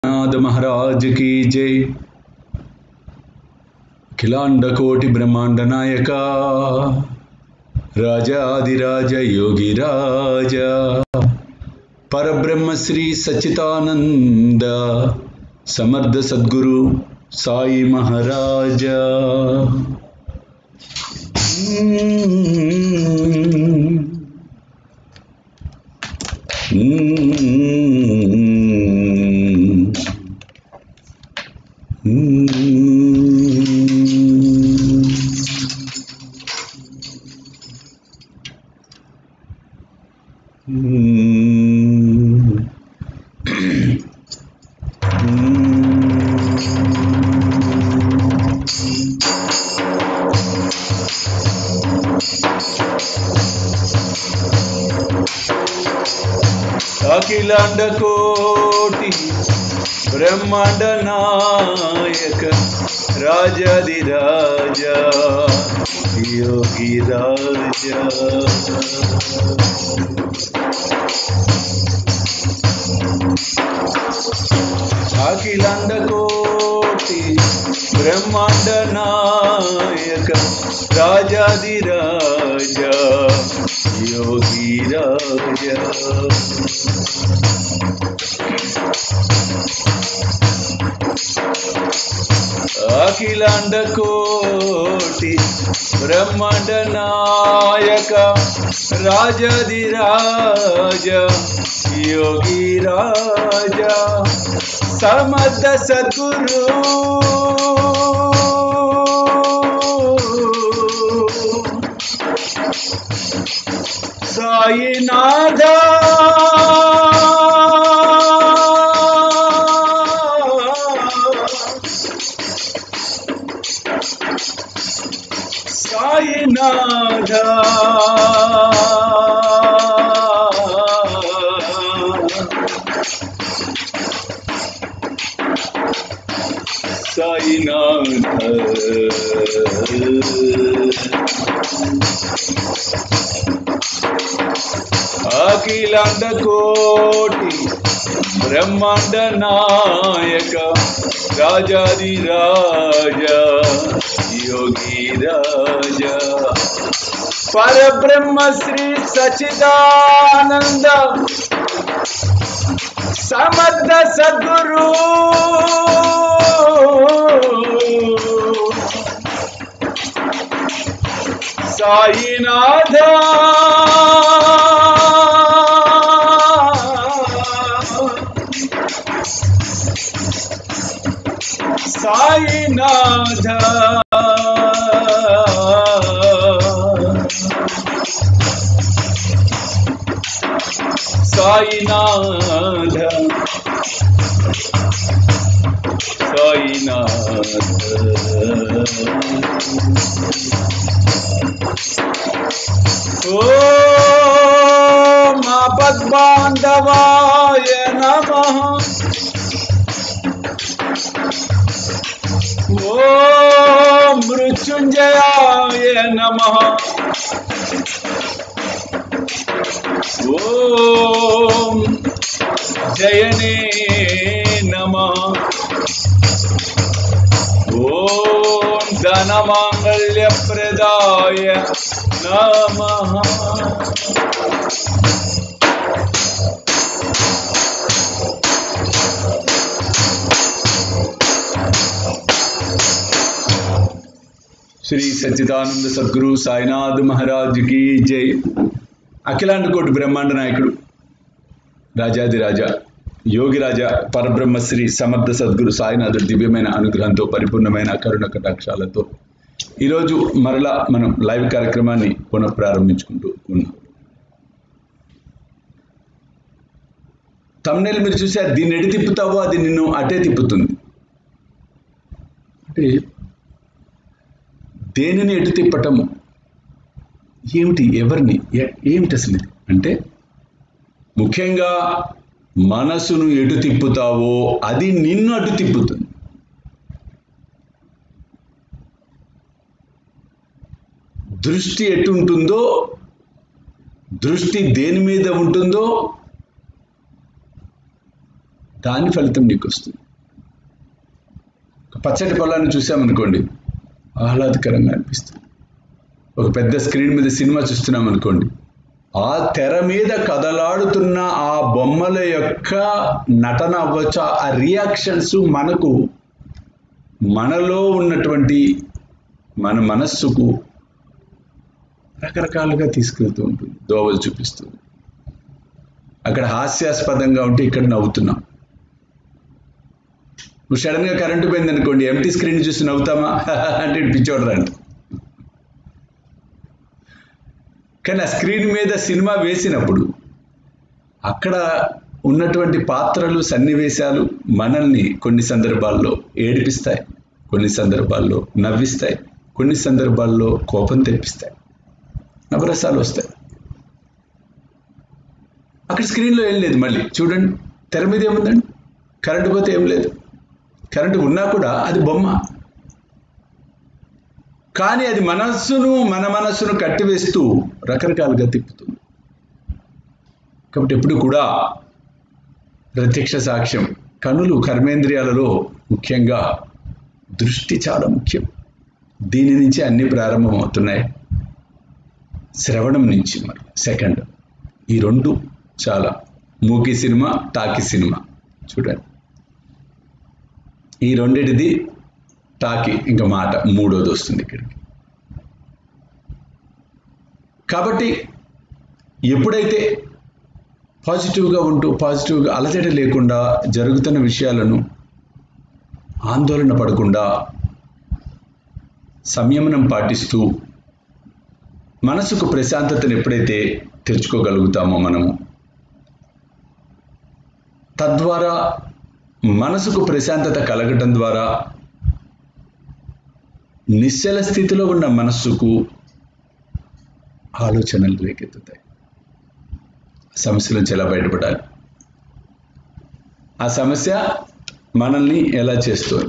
नाथ महाराज की जय अखिलांड कोटि ब्रह्मांड नायका राजाधिराज योगी राजा परब्रह्म श्री सच्चिदानंद समर्थ सद्गुरु साई महाराज అఖిలాండ కోటి బ్రహ్మాండ నాయక రాజాది రాజా యోగి రాజా అఖిలాండ కోటి బ్రహ్మాండ నాయక రాజాది రాజా యోగి రాజా అఖిలాండ కోటి బ్రహ్మాండ నాయక రాజది రాజ యోగి రాజ సమర్థ సద్గురు సాయినాథ సాయినాథ అఖిలాండ కోటి బ్రహ్మాండ నాయక రాజాది రాజా యోగి రాజా పరబ్రహ్మ శ్రీ సచిదానంద సమర్థ సద్గురు సాయినాథ సాయినాథ సాయినాథ సాయినాథ ఓ మా పద్మాండవాయ నమ ఓ మృత్యుంజయాయ నమ ఓం జయనే నమ ఓం ధనమాంగళ్యప్రదాయ నమ శ్రీ సచ్చిదానంద సద్గురు సాయినాథ్ మహారాజ్ కి జై అఖిలాండ కోటి బ్రహ్మాండ నాయకుడు రాజాది రాజా యోగి రాజా పరబ్రహ్మ శ్రీ సమర్థ సద్గురు సాయినాథుడు దివ్యమైన అనుగ్రహంతో పరిపూర్ణమైన కరుణ కటాక్షాలతో ఈరోజు మరలా మనం లైవ్ కార్యక్రమాన్ని పునః ప్రారంభించుకుంటూ ఉన్నాం తమ్నేల్ మీరు చూసారు దీన్ని ఎడి తిప్పుతావో అది నిన్ను అటే తిప్పుతుంది అంటే దేనిని ఎటు తిప్పటం ఏమిటి ఎవరిని ఎ- ఏమిటి అసలు ఇది అంటే ముఖ్యంగా మనసును ఎటు తిప్పుతావో అది నిన్ను అటు తిప్పుతుంది దృష్టి ఎటుంటుందో దృష్టి దేని మీద ఉంటుందో దాని ఫలితం నీకు వస్తుంది ఒక పచ్చటి పొలాన్ని చూసామనుకోండి ఆహ్లాదకరంగా అనిపిస్తుంది ఒక పెద్ద స్క్రీన్ మీద సినిమా చూస్తున్నాం అనుకోండి ఆ తెర మీద కదలాడుతున్న ఆ బొమ్మల యొక్క నటన అవ్వచ్చు ఆ రియాక్షన్స్ మనకు మనలో ఉన్నటువంటి మన మనస్సుకు రకరకాలుగా తీసుకెళ్తూ ఉంటుంది దోవలు చూపిస్తుంది అక్కడ హాస్యాస్పదంగా ఉంటే ఇక్కడ నవ్వుతున్నాం నువ్వు సడన్ గా కరెంటు పోయింది అనుకోండి ఎంటీ స్క్రీన్ చూసి నవ్వుతామా అంటే పిచ్చోడరా అంట కానీ ఆ స్క్రీన్ మీద సినిమా వేసినప్పుడు అక్కడ ఉన్నటువంటి పాత్రలు సన్నివేశాలు మనల్ని కొన్ని సందర్భాల్లో ఏడిపిస్తాయి కొన్ని సందర్భాల్లో నవ్విస్తాయి కొన్ని సందర్భాల్లో కోపం తెప్పిస్తాయి నవరసాలు వస్తాయి అక్కడ స్క్రీన్లో ఏం లేదు మళ్ళీ చూడండి తెర మీద ఏముందండి కరెంటు పోతే ఏం లేదు కరెంటు ఉన్నా కూడా అది బొమ్మ కానీ అది మనస్సును మన మనస్సును కట్టివేస్తూ రకరకాలుగా తిప్పుతుంది కాబట్టి ఎప్పుడు కూడా ప్రత్యక్ష సాక్ష్యం కనులు కర్మేంద్రియాలలో ముఖ్యంగా దృష్టి చాలా ముఖ్యం దీని నుంచి అన్ని ప్రారంభమవుతున్నాయి శ్రవణం నుంచి మరి సెకండ్ ఈ రెండు చాలా మూకీ సినిమా టాకీ సినిమా చూడండి ఈ రెండిటిది టాకీ ఇంకా మాట మూడోది వస్తుంది ఇక్కడికి కాబట్టి ఎప్పుడైతే పాజిటివ్గా ఉంటూ పాజిటివ్గా అలజడి లేకుండా జరుగుతున్న విషయాలను ఆందోళన పడకుండా సంయమనం పాటిస్తూ మనసుకు ప్రశాంతతను ఎప్పుడైతే తెచ్చుకోగలుగుతామో మనము తద్వారా మనసుకు ప్రశాంతత కలగటం ద్వారా నిశ్చల స్థితిలో ఉన్న మనస్సుకు ఆలోచనలు రేకెత్తుతాయి సమస్య నుంచి ఎలా బయటపడాలి ఆ సమస్య మనల్ని ఎలా చేస్తుంది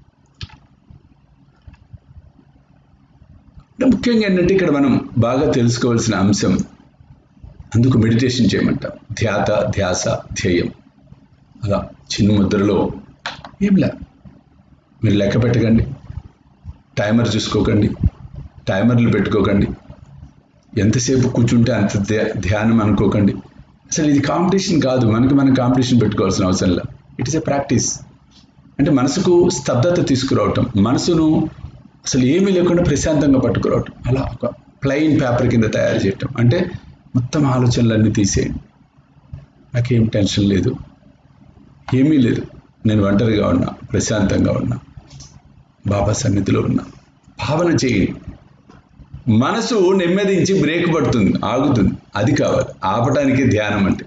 ముఖ్యంగా ఏంటంటే ఇక్కడ మనం బాగా తెలుసుకోవాల్సిన అంశం అందుకు మెడిటేషన్ చేయమంటాం ధ్యాత ధ్యాస ధ్యేయం అలా చిన్న ముద్రలో ఏం లే మీరు లెక్క పెట్టకండి టైమర్ చూసుకోకండి టైమర్లు పెట్టుకోకండి ఎంతసేపు కూర్చుంటే అంత ధ్యానం అనుకోకండి అసలు ఇది కాంపిటీషన్ కాదు మనకి మనం కాంపిటీషన్ పెట్టుకోవాల్సిన అవసరం లేదు ఇట్ ఇస్ ఎ ప్రాక్టీస్ అంటే మనసుకు స్తబ్దత తీసుకురావటం మనసును అసలు ఏమీ లేకుండా ప్రశాంతంగా పట్టుకురావటం అలా ఒక ప్లెయిన్ పేపర్ కింద తయారు చేయటం అంటే మొత్తం ఆలోచనలన్నీ తీసేయండి నాకేం టెన్షన్ లేదు ఏమీ లేదు నేను ఒంటరిగా ఉన్నా ప్రశాంతంగా ఉన్నా బాబా సన్నిధిలో ఉన్నా భావన చేయండి మనసు నెమ్మదించి బ్రేక్ పడుతుంది ఆగుతుంది అది కావాలి ఆపటానికి ధ్యానం అంటే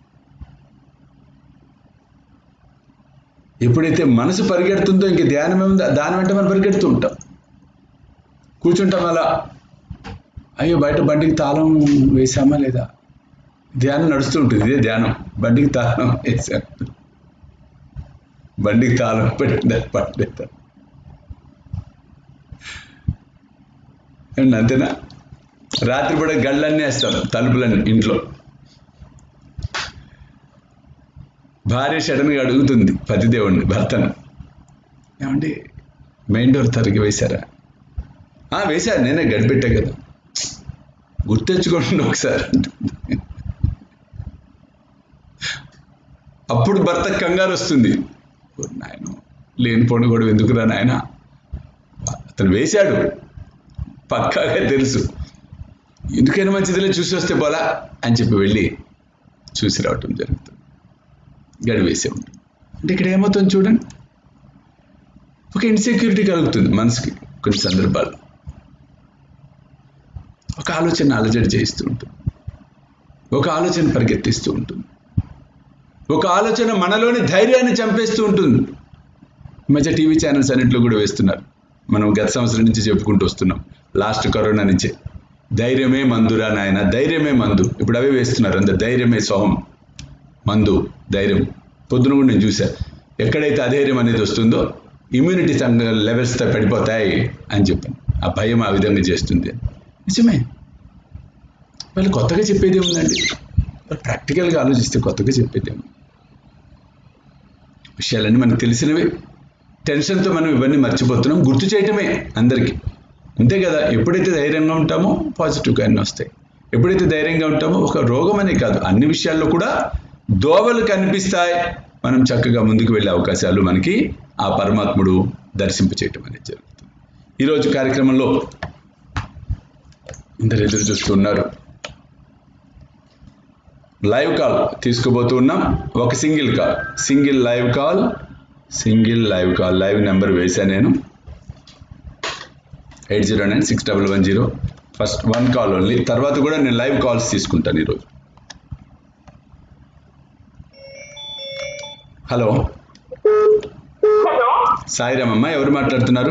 ఎప్పుడైతే మనసు పరిగెడుతుందో ఇంక ధ్యానం ఏముందో దాని వెంట మనం పరిగెడుతూ ఉంటాం కూర్చుంటాం అలా అయ్యో బయట బండికి తాళం వేసామా లేదా ధ్యానం నడుస్తూ ఉంటుంది ఇదే ధ్యానం బండికి తాళం వేసాం బండికి తాళం పెట్టిన పడలేదు అంతేనా రాత్రి పూట గళ్ళన్నీ వేస్తాం తలుపులన్నీ ఇంట్లో భార్య సడన్గా అడుగుతుంది పతిదేవుడిని భర్తను ఏమండి మెయిన్ డోర్ తరిగి వేశారా వేశారు నేనే గడిపెట్టా కదా గుర్తెచ్చుకోండి ఒకసారి అప్పుడు భర్త కంగారు వస్తుంది నాయన లేని పొండు కూడా ఎందుకురా నాయన అతను వేశాడు పక్కాగా తెలుసు ఎందుకైనా మంచిదిలే చూసి వస్తే పోలా అని చెప్పి వెళ్ళి చూసి రావటం జరుగుతుంది గడివేసే ఉంటుంది అంటే ఇక్కడ ఏమవుతుంది చూడండి ఒక ఇన్సెక్యూరిటీ కలుగుతుంది మనసుకి కొన్ని సందర్భాలు ఒక ఆలోచన అలజడి చేయిస్తూ ఉంటుంది ఒక ఆలోచన పరిగెత్తిస్తూ ఉంటుంది ఒక ఆలోచన మనలోని ధైర్యాన్ని చంపేస్తూ ఉంటుంది ఈ మధ్య టీవీ ఛానల్స్ అన్నింటిలో కూడా వేస్తున్నారు మనం గత సంవత్సరం నుంచి చెప్పుకుంటూ వస్తున్నాం లాస్ట్ కరోనా నుంచే ధైర్యమే మందురా నాయన ధైర్యమే మందు ఇప్పుడు అవే వేస్తున్నారు అంత ధైర్యమే సోహం మందు ధైర్యం పొద్దున కూడా నేను చూసా ఎక్కడైతే అధైర్యం అనేది వస్తుందో ఇమ్యూనిటీ లెవెల్స్ పడిపోతాయి అని చెప్పాను ఆ భయం ఆ విధంగా చేస్తుంది నిజమే వాళ్ళు కొత్తగా చెప్పేది ఏముందండి వాళ్ళు ప్రాక్టికల్గా ఆలోచిస్తే కొత్తగా చెప్పేది ఏమి విషయాలన్నీ మనకు తెలిసినవి టెన్షన్తో మనం ఇవన్నీ మర్చిపోతున్నాం గుర్తు చేయటమే అందరికీ అంతే కదా ఎప్పుడైతే ధైర్యంగా ఉంటామో పాజిటివ్గా అన్నీ వస్తాయి ఎప్పుడైతే ధైర్యంగా ఉంటామో ఒక రోగం అనే కాదు అన్ని విషయాల్లో కూడా దోవలు కనిపిస్తాయి మనం చక్కగా ముందుకు వెళ్ళే అవకాశాలు మనకి ఆ పరమాత్ముడు దర్శింపచేయటం అనేది జరుగుతుంది ఈరోజు కార్యక్రమంలో అందరు ఎదురు చూస్తున్నారు లైవ్ కాల్ తీసుకోబోతూ ఉన్నాం ఒక single call single live call single live call live number వేశాను నేను eight zero nine six double one zero first one call only తర్వాత కూడా నేను లైవ్ కాల్స్ తీసుకుంటాను ఈరోజు హలో హలో సాయిరామ్ అమ్మ ఎవరు మాట్లాడుతున్నారు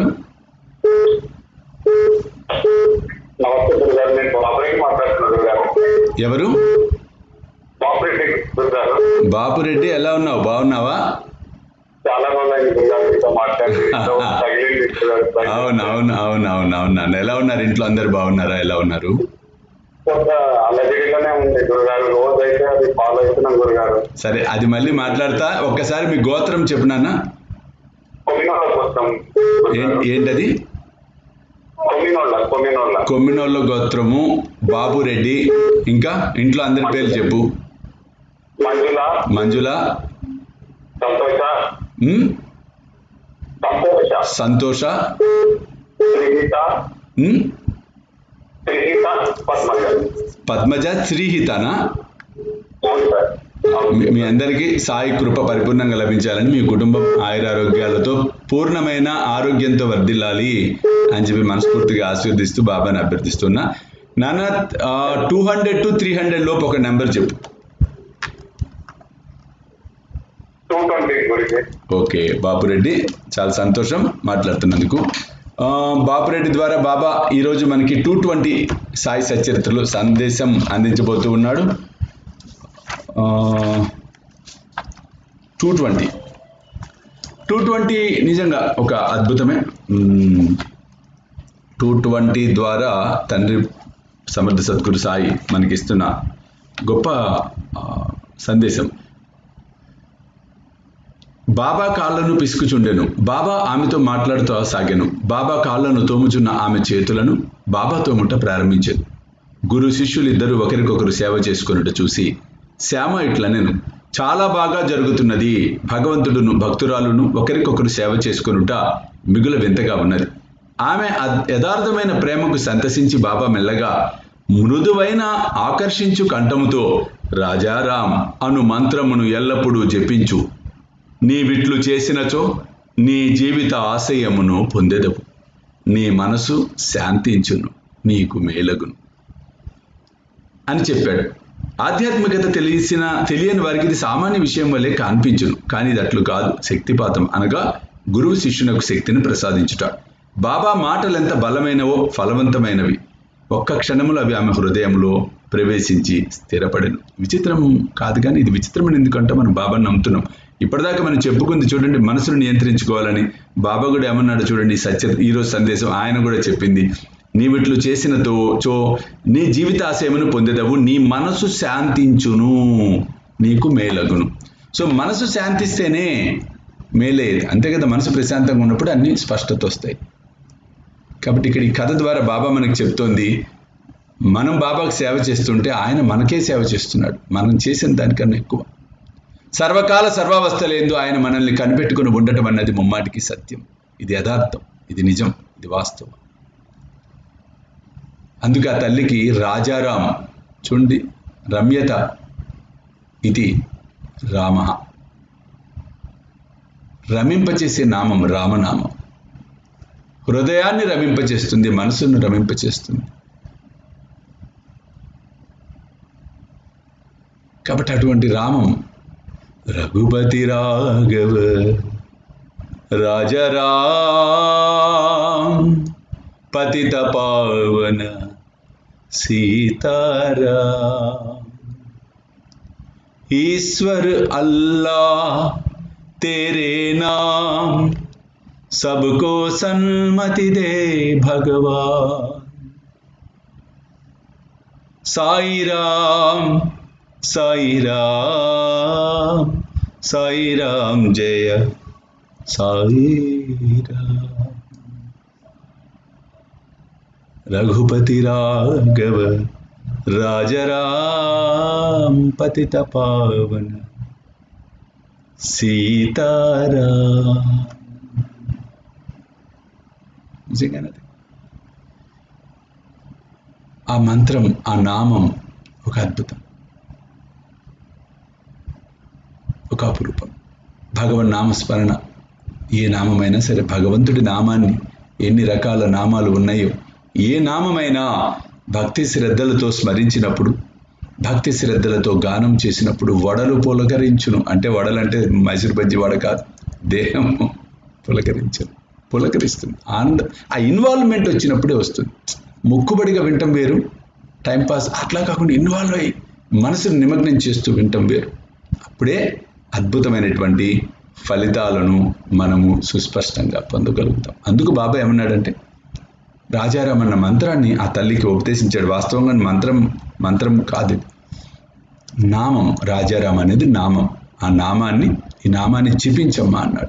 నమస్తే గురుగారు నేను బాబురెడ్డి మాట్లాడుతున్నాను గురుగారు ఎవరు బాబురెడ్డి గురుగారు బాపురెడ్డి ఎలా ఉన్నావు బాగున్నావా చాలా రోజులైంది గురుగారు మీతో మాట్లాడి ఏదో తగిలింది గురుగారు. అవును అవును అవును అవును అవును ఎలా ఉన్నారు ఇంట్లో అందరు బాగున్నారా ఎలా ఉన్నారు కొంత అలజడిగానే ఉంది గురుగారు రోజు అయితే అది ఫాలో అవుతున్నాం గురుగారు సరే అది మళ్ళీ మాట్లాడతా ఒక్కసారి మీ గోత్రం చెప్పు నాన్న కొమ్మినోళ్ళ కోసం ఏ- ఏంటది కొమ్మినోళ్ళ కొమ్మినోళ్ళ కొమ్మినోళ్ళ గోత్రము బాబురెడ్డి ఇంకా ఇంట్లో అందరి పేర్లు చెప్పు మంజుల మంజుల సంతోష ఉమ్, సంతోష సంతోష శ్రీహిత ఉమ్, శ్రీహిత పద్మజ పద్మజ శ్రీహితనా అవును సార్ అవును. మీ- మీ అందరికీ సాయి కృప పరిపూర్ణంగా లభించాలని మీ కుటుంబం ఆయురారోగ్యాలతో పూర్ణమైన ఆరోగ్యంతో వర్ధిల్లాలి అని చెప్పి మనస్ఫూర్తిగా ఆశీర్దిస్తూ బాబాని అభ్యర్థిస్తున్నా నాన్న two hundred to three hundred లోపు ఒక నెంబర్ చెప్పు టూ ట్వంటీ గురించి ఓకే బాపురెడ్డి చాలా సంతోషం మాట్లాడుతున్నందుకు ఆ, బాపురెడ్డి ద్వారా బాబా ఈరోజు మనకి టూ ట్వంటీ సాయి సచరిత్రలు సందేశం అందించబోతూ ఉన్నాడు టూ ట్వంటీ టూ ట్వంటీ నిజంగా ఒక అద్భుతమే టూ ట్వంటీ ద్వారా తండ్రి సమర్థ సద్గురు సాయి మనకిస్తున్న గొప్ప ఆ, సందేశం బాబా కాళ్ళను పిసుకుచుండెను బాబా ఆమెతో మాట్లాడుతూ సాగాను బాబా కాళ్ళను తోముచున్న ఆమె చేతులను బాబా తోముట ప్రారంభించాను గురు శిష్యులిద్దరూ ఒకరికొకరు సేవ చేసుకున్నట్టు చూసి శ్యామ ఇట్లనెను చాలా బాగా జరుగుతున్నది భగవంతుడును భక్తురాలును ఒకరికొకరు సేవ చేసుకొనుట మిగుల వింతగా ఉన్నది ఆమె అద్- యథార్థమైన ప్రేమకు సంతసించి బాబా మెల్లగా మృదువైన ఆకర్షించు కంఠముతో రాజారాం అను మంత్రమును ఎల్లప్పుడూ జపించు నీవిట్లు చేసినచో నీ జీవిత ఆశయమును పొందెదవు నీ మనసు శాంతించును నీకు మేలగును అని చెప్పాడు ఆధ్యాత్మికత తెలిసిన తెలియని వారికి ఇది సామాన్య విషయం వల్లే కనిపించును కానీ ఇది అట్లు కాదు శక్తిపాతం అనగా గురువు శిష్యునకు శక్తిని ప్రసాదించుట బాబా మాటలు ఎంత బలమైనవో ఫలవంతమైనవి ఒక్క క్షణములో అవి ఆమె హృదయంలో ప్రవేశించి స్థిరపడను విచిత్రం కాదు కానీ ఇది విచిత్రమని ఎందుకంటే మనం బాబాని నమ్ముతున్నాం ఇప్పటిదాకా మనం చెప్పుకుంది చూడండి మనసును నియంత్రించుకోవాలని బాబా కూడా ఏమన్నాడు చూడండి సత్య ఈరోజు సందేశం ఆయన కూడా చెప్పింది నీవిట్లు చేసినతో చో నీ జీవిత ఆశయమును పొందేదవు నీ మనసు శాంతించును నీకు మేలగును సో మనసు శాంతిస్తేనే మేలే అంతే కదా మనసు ప్రశాంతంగా ఉన్నప్పుడు అన్ని స్పష్టత వస్తాయి కాబట్టి ఇక్కడ ఈ కథ ద్వారా బాబా మనకి చెప్తోంది మనం బాబాకు సేవ చేస్తుంటే ఆయన మనకే సేవ చేస్తున్నాడు మనం చేసిన దానికన్నా ఎక్కువ సర్వకాల సర్వావస్థలేందు ఆయన మనల్ని కనిపెట్టుకుని ఉండటం అన్నది ముమ్మాటికి సత్యం ఇది యథార్థం ఇది నిజం ఇది వాస్తవం అందుకే ఆ తల్లికి రాజారాం చూడండి రమ్యత ఇది రామ రమింపచేసే నామం రామనామం హృదయాన్ని రమింపచేస్తుంది మనసును రమింపచేస్తుంది కాబట్టి అటువంటి రామం రఘుపతి రాఘవ రాజరాం పతిత పావన सीताराम ईश्वर अल्लाह तेरे नाम सबको सन्मति दे भगवान साई राम साई राम సాయి రామ్ జయ సాయి రామ్ రఘుపతి రాఘవ రాజరాం పతిత పావన సీతారా నిజంగానే అది. ఆ మంత్రం ఆ నామం ఒక అద్భుతం ఒక అపురూపం భగవన్ నామస్మరణ ఏ నామమైనా సరే భగవంతుడి నామాన్ని ఎన్ని రకాల నామాలు ఉన్నాయో ఏ నామమైనా భక్తి శ్రద్ధలతో స్మరించినప్పుడు భక్తి శ్రద్ధలతో గానం చేసినప్పుడు వడలు పులకరించును అంటే వడలంటే మైసూర్ బజ్జి వడ కాదు దేహం పులకరించును పులకరిస్తుంది ఆనంద ఆ ఇన్వాల్వ్మెంట్ వచ్చినప్పుడే వస్తుంది ముక్కుబడిగా వింటం వేరు టైంపాస్ అట్లా కాకుండా ఇన్వాల్వ్ అయ్యి మనసును నిమగ్నం చేస్తూ వింటం వేరు అప్పుడే అద్భుతమైనటువంటి ఫలితాలను మనము సుస్పష్టంగా పొందగలుగుతాం అందుకు బాబా ఏమన్నాడంటే రాజారాం అన్న మంత్రాన్ని ఆ తల్లికి ఉపదేశించాడు వాస్తవంగా మంత్రం మంత్రం కాదు ఇది. నామం రాజారాం అనేది నామం ఆ నామాన్ని ఈ నామాన్ని చిపించమ్మా అన్నాడు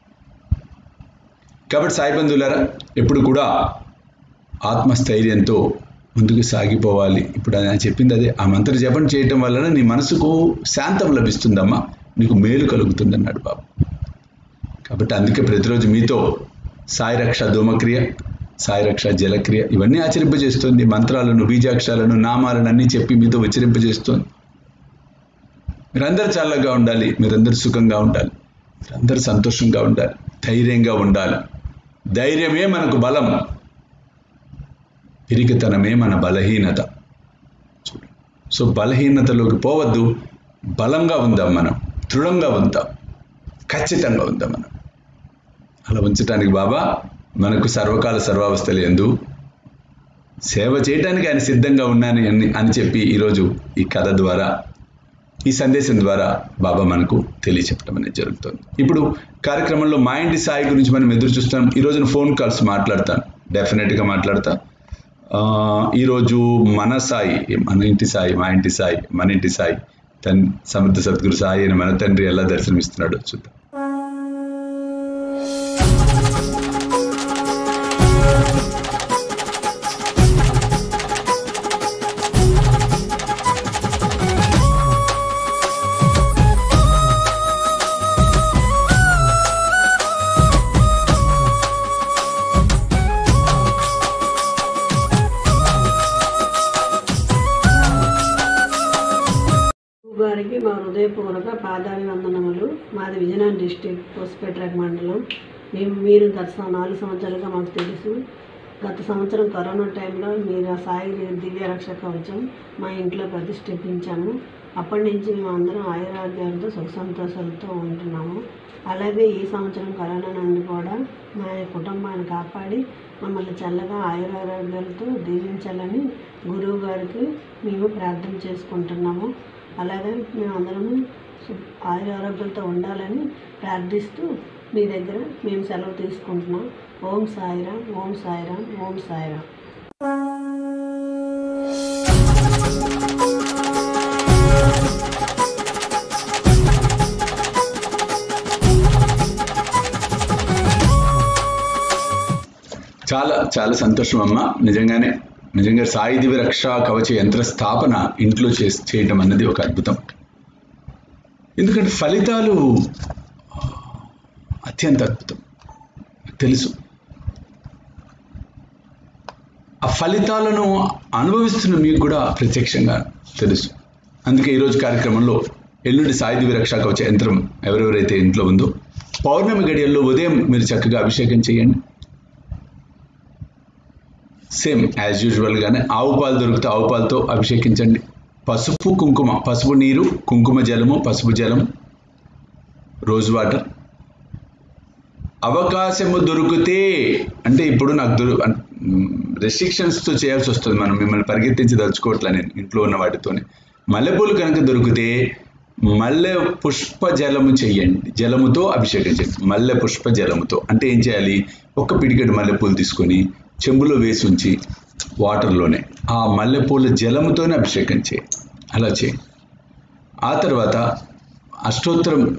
కాబట్టి సాయి బంధువులారా ఎప్పుడు కూడా ఆత్మస్థైర్యంతో ముందుకు సాగిపోవాలి ఇప్పుడు ఆయన చెప్పింది అదే ఆ మంత్ర జపం చేయటం వలన నీ మనసుకు శాంతం లభిస్తుందమ్మా నీకు మేలు కలుగుతుంది అన్నాడు బాబు కాబట్టి అందుకే ప్రతిరోజు మీతో సాయి రక్ష ధూమక్రియ సాయి రక్ష జలక్రియ ఇవన్నీ ఆచరింపజేస్తుంది మంత్రాలను బీజాక్షరాలను నామాలను అన్నీ చెప్పి మీతో ఉచ్చరింపజేస్తుంది మీరందరూ చల్లగా ఉండాలి మీరందరూ సుఖంగా ఉండాలి మీరందరూ సంతోషంగా ఉండాలి ధైర్యంగా ఉండాలి ధైర్యమే మనకు బలం పిరికితనమే మన బలహీనత చూడు సో బలహీనతలోకి పోవద్దు బలంగా ఉందాం మనం దృఢంగా ఉందాం ఖచ్చితంగా ఉందాం మనం అలా ఉంచడానికి బాబా మనకు సర్వకాల సర్వావస్థలు ఎందు సేవ చేయడానికి ఆయన సిద్ధంగా ఉన్నాను అని అని చెప్పి ఈరోజు ఈ కథ ద్వారా ఈ సందేశం ద్వారా బాబా మనకు తెలియచెప్పడం అనేది జరుగుతుంది ఇప్పుడు కార్యక్రమంలో మా ఇంటి సాయి గురించి మనం ఎదురు చూస్తాం ఈ రోజున ఫోన్ కాల్స్ మాట్లాడతాను డెఫినెట్గా మాట్లాడతా ఆ, ఈరోజు మన సాయి మన ఇంటి సాయి మా ఇంటి సాయి మన ఇంటి సాయి తన్ సమర్థ సద్గురు సాయి అని మన తండ్రి ఎలా దర్శనమిస్తున్నాడో చూద్దాం గారికి మా హృదయపూర్వక పాదాభివందనములు మాది విజయనగరం డిస్టిక్ కోసిపేట మండలం మేము మీరు గత సం- నాలుగు సంవత్సరాలుగా మాకు తెలుసు గత సంవత్సరం కరోనా టైంలో మీరు ఆ సాయి దివ్య రక్ష కవచం మా ఇంట్లో ప్రతిష్ఠించాము అప్పటి నుంచి మేము అందరం ఆయురారోగ్యాలతో సుఖ సంతోషాలతో ఉంటున్నాము అలాగే ఈ సంవత్సరం కరోనా నుండి కూడా మా కుటుంబాన్ని కాపాడి మమ్మల్ని చల్లగా ఆయురారోగ్యాలతో దీవించాలని గురువు గారికి మేము ప్రార్థన చేసుకుంటున్నాము అలాగే మేమందరము సు- ఆయుర ఆరోగ్యంతో ఉండాలని ప్రార్థిస్తూ మీ దగ్గర మేము సెలవు తీసుకుంటున్నాం ఓం సాయిరామ్ ఓం సాయిరామ్ ఓం సాయిరామ్ చాలా చాలా సంతోషం అమ్మ నిజంగానే నిజంగా సాయి దివ్య రక్షా కవచ యంత్ర స్థాపన ఇంట్లో చే చేయటం అన్నది ఒక అద్భుతం ఎందుకంటే ఫలితాలు అత్యంత అద్భుతం తెలుసు ఆ ఫలితాలను అనుభవిస్తున్న మీకు కూడా ప్రత్యక్షంగా తెలుసు అందుకే ఈరోజు కార్యక్రమంలో ఎల్లుండి సాయి దివ్య రక్షా కవచ యంత్రం ఎవరెవరైతే ఇంట్లో ఉందో పౌర్ణమి గడియల్లో ఉదయం మీరు చక్కగా అభిషేకం చేయండి సేమ్ యాజ్ యూజువల్గానే ఆవు పాలు దొరికితే ఆవు పాలతో అభిషేకించండి పసుపు కుంకుమ పసుపు నీరు కుంకుమ జలము పసుపు జలం రోజ్ వాటర్ అవకాశము దొరికితే అంటే ఇప్పుడు నాకు దొరు రెస్ట్రిక్షన్స్తో చేయాల్సి వస్తుంది మనం మిమ్మల్ని పరిగెత్తించి దలుచుకోవట్లే నేను ఇంట్లో ఉన్న వాటితోనే మల్లెపూలు కనుక దొరికితే మల్లె పుష్ప జలము చెయ్యండి జలముతో అభిషేకం చేయండి మల్లె పుష్ప జలముతో అంటే ఏం చేయాలి ఒక్క పిడికెడు మల్లెపూలు తీసుకొని చెంబులో వేసి ఉంచి వాటర్లోనే ఆ మల్లెపూల జలముతోనే అభిషేకం చేయండి అలా చేయండి ఆ తర్వాత అష్టోత్తరం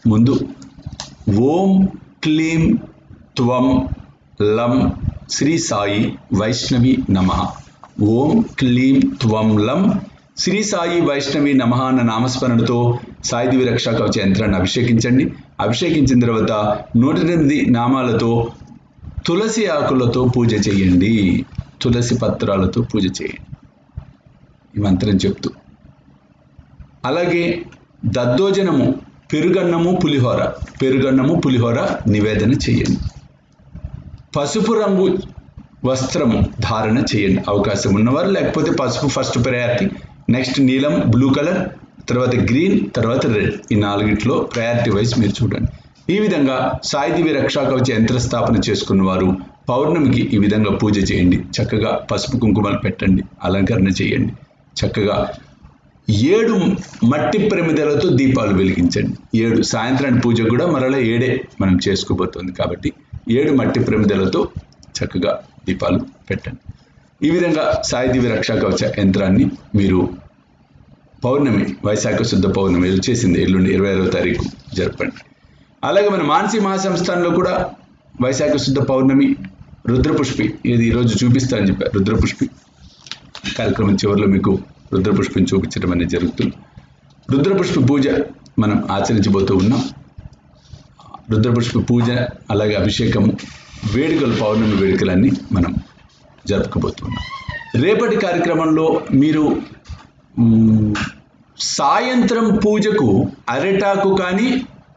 ముందు ఓం క్లీం త్వం లం శ్రీ సాయి వైష్ణవి నమ ఓం క్లీం త్వం లం శ్రీ సాయి వైష్ణవి నమ అన్న నామస్మరణతో సాయిదివి రక్షా కవచ యంత్రాన్ని అభిషేకించండి అభిషేకించిన తర్వాత నూట ఎనిమిది నామాలతో తులసి ఆకులతో పూజ చేయండి తులసి పత్రాలతో పూజ చేయండి ఈ మంత్రం చెప్తూ అలాగే దద్దోజనము పెరుగన్నము పులిహోర పెరుగన్నము పులిహోర నివేదన చేయండి పసుపు రంగు వస్త్రము ధారణ చేయండి అవకాశం ఉన్నవారు లేకపోతే పసుపు ఫస్ట్ ప్రయారిటీ నెక్స్ట్ నీలం బ్లూ కలర్ తర్వాత గ్రీన్ తర్వాత రెడ్ ఈ నాలుగిట్లో ప్రయారిటీ వైజ్ మీరు చూడండి ఈ విధంగా సాయిదివి రక్షా కవచ యంత్ర స్థాపన చేసుకున్న వారు పౌర్ణమికి ఈ విధంగా పూజ చేయండి చక్కగా పసుపు కుంకుమలు పెట్టండి అలంకరణ చేయండి చక్కగా ఏడు మట్టి ప్రమిదలతో దీపాలు వెలిగించండి ఏడు సాయంత్రానికి పూజ కూడా మరలా ఏడే మనం చేసుకోబోతోంది కాబట్టి ఏడు మట్టి ప్రమిదలతో చక్కగా దీపాలు పెట్టండి ఈ విధంగా సాయిదివి రక్షా కవచ యంత్రాన్ని మీరు పౌర్ణమి వైశాఖ శుద్ధ పౌర్ణమి వచ్చేసింది ఎల్లుండి ఇరవై ఐదవ తారీఖు జరపండి అలాగే మన మానసి మహాసంస్థానంలో కూడా వైశాఖ శుద్ధ పౌర్ణమి రుద్రపుష్పి ఇది ఈరోజు చూపిస్తా అని చెప్పారు రుద్రపుష్పి కార్యక్రమం చివరిలో మీకు రుద్రపుష్పిని చూపించడం అనేది జరుగుతుంది రుద్రపుష్పి పూజ మనం ఆచరించబోతూ ఉన్నాం రుద్రపుష్పి పూజ అలాగే అభిషేకము వేడుకలు పౌర్ణమి వేడుకలన్నీ మనం జరుపుకోబోతున్నాం రేపటి కార్యక్రమంలో మీరు మ్, సాయంత్రం పూజకు అరిటాకు కానీ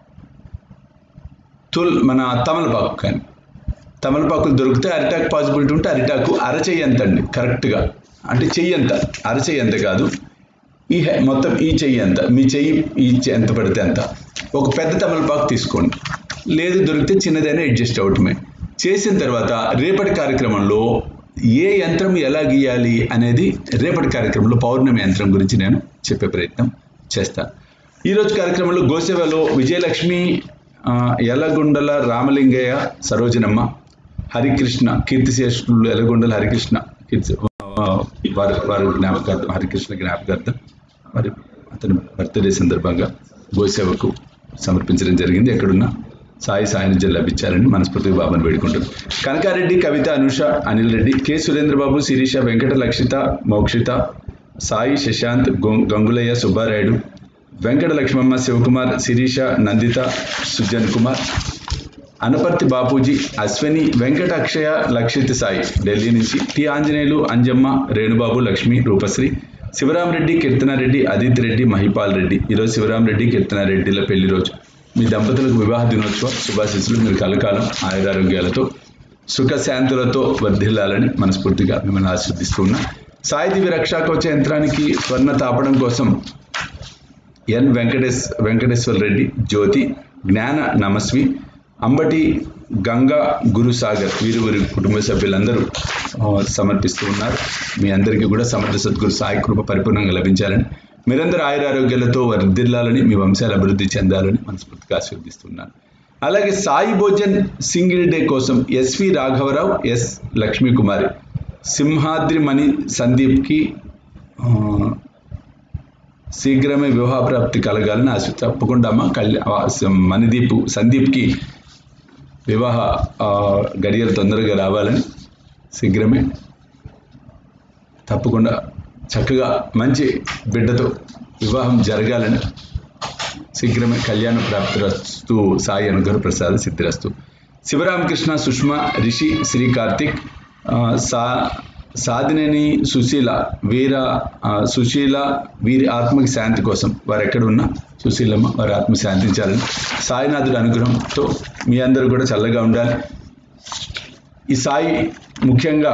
తుల్ మన తమలపాకు కానీ తమలపాకులు దొరికితే అరిటాకు పాసిబిలిటీ ఉంటే అరిటాకు అరచెయ్యి ఎంత అండి కరెక్ట్గా అంటే చెయ్యి ఎంత అరచెయ్యి ఎంత కాదు ఈ హె- మొత్తం ఈ చెయ్యి ఎంత మీ చెయ్యి ఈ చె- ఎంత పడితే ఎంత ఒక పెద్ద తమలపాకు తీసుకోండి లేదు దొరికితే చిన్నదైనా అడ్జస్ట్ అవటమే చేసిన తర్వాత రేపటి కార్యక్రమంలో ఏ యంత్రం ఎలా గీయాలి అనేది రేపటి కార్యక్రమంలో పౌర్ణమి యంత్రం గురించి నేను చెప్పే ప్రయత్నం చేస్తాను ఈరోజు కార్యక్రమంలో గోసేవలో విజయలక్ష్మి ఆ, ఎలగొండల రామలింగయ్య సరోజనమ్మ హరికృష్ణ కీర్తిశేషులు ఎలగొండల హరికృష్ణ కీర్తి ఆ, వారి వారి జ్ఞాపకార్థం హరికృష్ణ జ్ఞాపకార్థం మరి అతని బర్త్డే సందర్భంగా గోసేవకు సమర్పించడం జరిగింది ఎక్కడున్నా సాయి సాయుధ్యం లభించాలని మనస్ఫూర్తిగా బాబాను వేడుకుంటుంది కనకారెడ్డి కవిత అనుష అనిల్ రెడ్డి కె సురేంద్రబాబు శిరీష వెంకట లక్షిత మోక్షిత సాయి శశాంత్ గొం- గంగులయ్య సుబ్బారాయుడు వెంకట లక్ష్మమ్మ శివకుమార్ శిరీష నందిత సుజన్ కుమార్ అనపర్తి బాపూజీ అశ్విని వెంకట అక్షయ లక్షిత్ సాయి ఢిల్లీ నుంచి టి ఆంజనేయులు అంజమ్మ రేణుబాబు లక్ష్మి రూపశ్రీ శివరామరెడ్డి కీర్తనారెడ్డి అదిత్ రెడ్డి మహిపాల్ రెడ్డి ఈరోజు శివరామరెడ్డి కీర్తనారెడ్డిల పెళ్లి రోజు మీ దంపతులకు వివాహ దినోత్సవ శుభాశీస్సులు మీరు కలకాలం ఆయురారోగ్యాలతో సుఖశాంతులతో వర్ధిల్లాలని మనస్ఫూర్తిగా మిమ్మల్ని ఆశీర్దిస్తూ ఉన్నా సాయిదివి రక్షా కవచ యంత్రానికి స్వర్ణ తాపడం కోసం ఎన్ వెంకటేశ్ వెంకటేశ్వర రెడ్డి జ్యోతి జ్ఞాన నమస్వి అంబటి గంగా గురుసాగర్ వీరు వీరి కుటుంబ సభ్యులందరూ ఆ, సమర్పిస్తూ ఉన్నారు మీ అందరికీ కూడా సమర్థ సద్గురు సాయి కృప పరిపూర్ణంగా లభించాలని మీరందరూ ఆయురారోగ్యాలతో వర్ధిల్లాలని మీ వంశాలు అభివృద్ధి చెందాలని మనస్ఫూర్తిగా ఆశీర్దిస్తున్నాను అలాగే సాయి భోజన్ సింగిల్ డే కోసం ఎస్వి రాఘవరావు ఎస్ లక్ష్మీ కుమారి సింహాద్రి మణి సందీప్కి ఆ, శీఘ్రమే వివాహ ప్రాప్తి కలగాలని ఆశ తప్పకుండా అమ్మ కళ్యాణ మణిదీప్ సందీప్కి వివాహ ఆ, గడియలు తొందరగా రావాలని శీఘ్రమే తప్పకుండా చక్కగా మంచి బిడ్డతో వివాహం జరగాలని శీఘ్రమే కళ్యాణ ప్రాప్తిరస్తు సాయి అనుగ్రహ ప్రసాద సిద్ధిరస్తు శివరామకృష్ణ సుష్మా రిషి శ్రీ కార్తిక్ ఆ, సా సాధినేని సుశీల వీర ఆ, సుశీల వీరి ఆత్మకి శాంతి కోసం వారు ఎక్కడ ఉన్నా సుశీలమ్మ వారి ఆత్మ శాంతించాలని సాయినాథుడి అనుగ్రహంతో మీ అందరూ కూడా చల్లగా ఉండాలి ఈ సాయి ముఖ్యంగా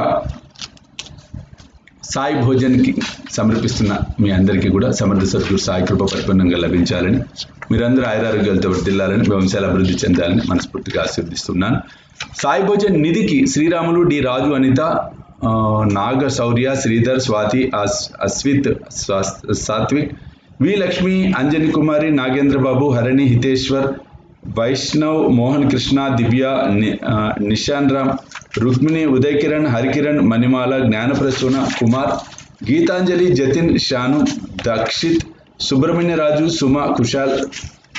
సాయి భోజన్కి సమర్పిస్తున్న మీ అందరికీ కూడా సమర్థ సద్గురు సాయి కృప పరిపూర్ణంగా లభించాలని మీరందరూ ఆయురారోగ్యాలతో వర్దిల్లాలని మీ వంశాలు అభివృద్ధి చెందాలని మనస్ఫూర్తిగా ఆశీర్దిస్తున్నాను సాయి భోజన్ నిధికి శ్రీరాములు డి రాజు అనిత ఆ, నాగ శౌర్య శ్రీధర్ స్వాతి అస్- అస్విత్ స్వాస్- సాత్విక్ వి లక్ష్మి అంజని కుమారి నాగేంద్ర బాబు హరణి హితేశ్వర్ వైష్ణవ్ మోహన్ కృష్ణ దివ్య ని- ఆ, నిశాన్ రామ్ రుక్మిణి ఉదయ్ కిరణ్ హరికిరణ్ మణిమాల జ్ఞానప్రసూన కుమార్ గీతాంజలి జతిన్ షాను దక్షిత్ సుబ్రహ్మణ్యరాజు సుమ కుశాల్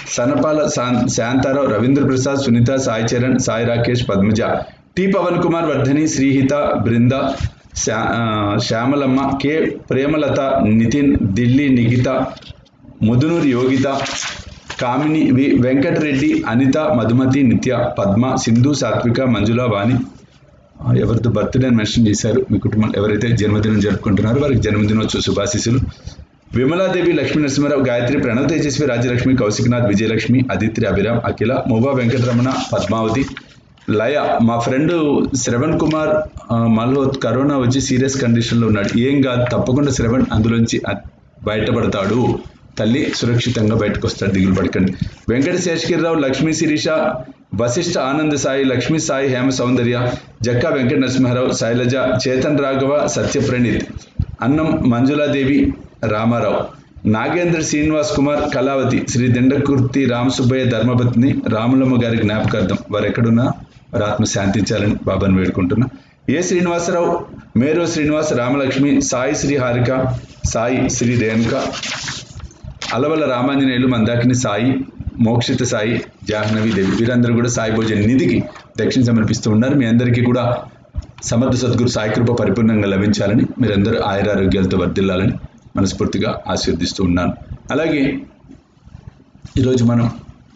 సనపాల శా- శాంతారావు రవీంద్ర ప్రసాద్ సునీత సాయి చరణ్ సాయి రాకేష్ పద్మజ టి పవన్ కుమార్ వర్ధని శ్రీహిత బృంద శా- ఆ, శ్యామలమ్మ కె ప్రేమలత నితిన్ ఢిల్లీ నిగిత ముదునూరు యోగిత కామిని వి వెంకటరెడ్డి అనిత మధుమతి నిత్య పద్మ సింధు సాత్విక మంజుల వాణి ఆ, ఎవరితో బర్త్డే మెన్షన్ చేశారు మీ కుటుంబం ఎవరైతే జన్మదినం జరుపుకుంటున్నారో వారికి జన్మదినోత్సవ శుభాశీస్సులు విమలాదేవి లక్ష్మీ నరసింహారావు గాయత్రి ప్రణవ్ తేజస్వి రాజలక్ష్మి కౌశిక్నాథ్ విజయలక్ష్మి అదిత్రి అభిరామ్ అఖిల మోబా వెంకటరమణ పద్మావతి లయ మా ఫ్రెండ్ శ్రవణ్ కుమార్ ఆ, మల్హోత్ కరోనా వచ్చి సీరియస్ కండిషన్లో ఉన్నాడు ఏం కాదు తప్పకుండా శ్రవణ్ అందులోంచి అ- బయటపడతాడు తల్లి సురక్షితంగా బయటకు వస్తాడు దిగులు పడకండి వెంకట శేషగిరిరావు లక్ష్మీ శిరీష వశిష్ఠ ఆనంద్ సాయి లక్ష్మీ సాయి హేమ సౌందర్య జక్కా వెంకట నరసింహారావు శైలజ చేతన్ రాఘవ సత్య ప్రణీత్ అన్నం మంజులాదేవి రామారావు నాగేంద్ర శ్రీనివాస్ కుమార్ కళావతి శ్రీ దిండకుర్తి రామసుబ్బయ్య ధర్మపత్ని రాములమ్మ గారి జ్ఞాపకార్థం వారు ఎక్కడున్నా వారి ఆత్మ శాంతించాలని బాబాను వేడుకుంటున్నా ఏ శ్రీనివాసరావు మేరో శ్రీనివాస్ రామలక్ష్మి సాయి శ్రీ హారిక సాయి శ్రీ రేణుక అలవల రామాంజనేయులు మందాకిని సాయి మోక్షిత సాయి జాహ్నవి దేవి వీరందరూ కూడా సాయి భోజన్ నిధికి దక్షిణ సమర్పిస్తూ ఉన్నారు మీ అందరికీ కూడా సమర్థ సద్గురు సాయి కృప పరిపూర్ణంగా లభించాలని మీరందరూ ఆయురారోగ్యాలతో వర్ధిల్లాలని మనస్ఫూర్తిగా ఆశీర్దిస్తూ ఉన్నాను అలాగే ఈరోజు మనం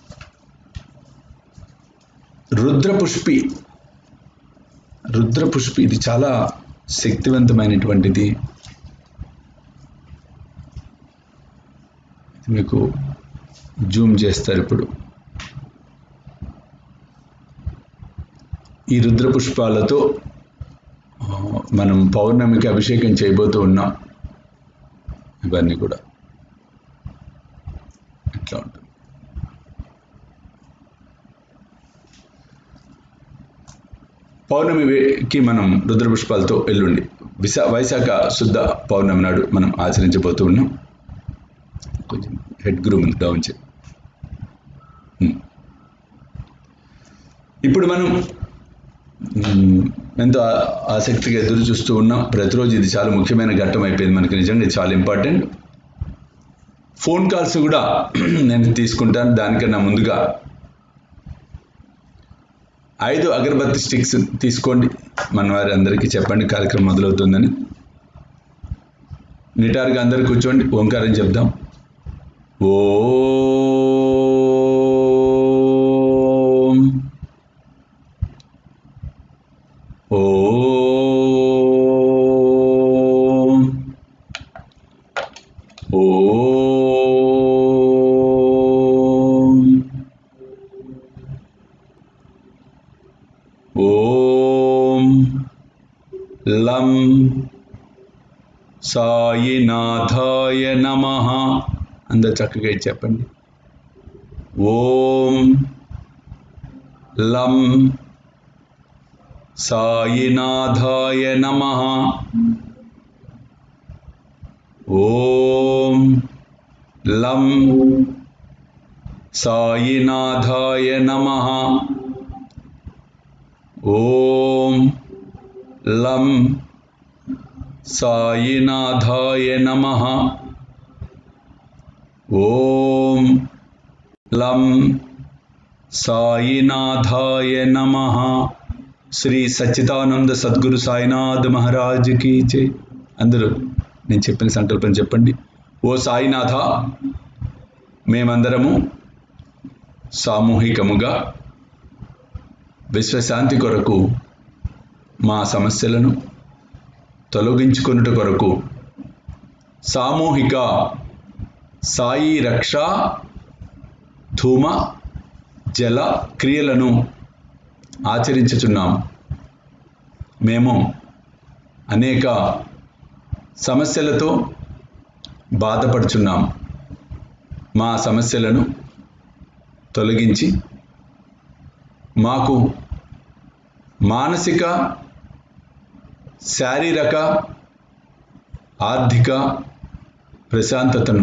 రుద్రపుష్పి రుద్రపుష్పి ఇది చాలా శక్తివంతమైనటువంటిది మీకు జూమ్ చేస్తారు ఇప్పుడు ఈ రుద్ర పుష్పాలతో ఆ, మనం పౌర్ణమికి అభిషేకం చేయబోతూ ఉన్నాం ఇవన్నీ కూడా ఇట్లా ఉంటుంది పౌర్ణమికి మనం రుద్ర పుష్పాలతో ఎల్లుండి విశా వైశాఖ శుద్ధ పౌర్ణమి నాడు మనం ఆచరించబోతూ ఉన్నాం కొంచెం హెడ్ గ్రూమ్ డౌన్ చే ఉమ్. ఇప్పుడు మనం ఉమ్, ఎంతో ఆ- ఆసక్తిగా ఎదురు చూస్తూ ఉన్నాం ప్రతిరోజు ఇది చాలా ముఖ్యమైన ఘట్టం అయిపోయింది మనకి నిజంగా ఇది చాలా ఇంపార్టెంట్ ఫోన్ కాల్స్ కూడా నేను తీసుకుంటాను దానికన్నా ముందుగా ఐదు అగరబత్తి స్టిక్స్ తీసుకోండి మన వారి అందరికీ చెప్పండి కార్యక్రమం మొదలవుతుందని నిటారుగా అందరు కూర్చోండి ఓంకారం చెప్దాం ఓం ఓం ఓం ఓం లం సాయినాథాయ నమ అందరు చక్కగా ఇది చెప్పండి ఓం లం సాయినాథాయ నమ ఓం లం సాయినాథాయ నమ ఓం లం సాయినాథాయ నమ ఓం లం సాయినాథాయ నమ శ్రీ సచ్చిదానంద సద్గురు సాయినాథ్ మహారాజ్ కీ జై అందరూ నేను చెప్పిన సంకల్పం చెప్పండి ఓ సాయినాథ మేమందరము సామూహికముగా విశ్వశాంతి కొరకు మా సమస్యలను తొలగించుకొనుట కొరకు సామూహిక సాయి రక్ష ధూమ జల క్రియలను ఆచరించుచున్నాం మేము అనేక సమస్యలతో బాధపడుచున్నాం మా సమస్యలను తొలగించి మాకు మానసిక శారీరక ఆర్థిక ప్రశాంతతను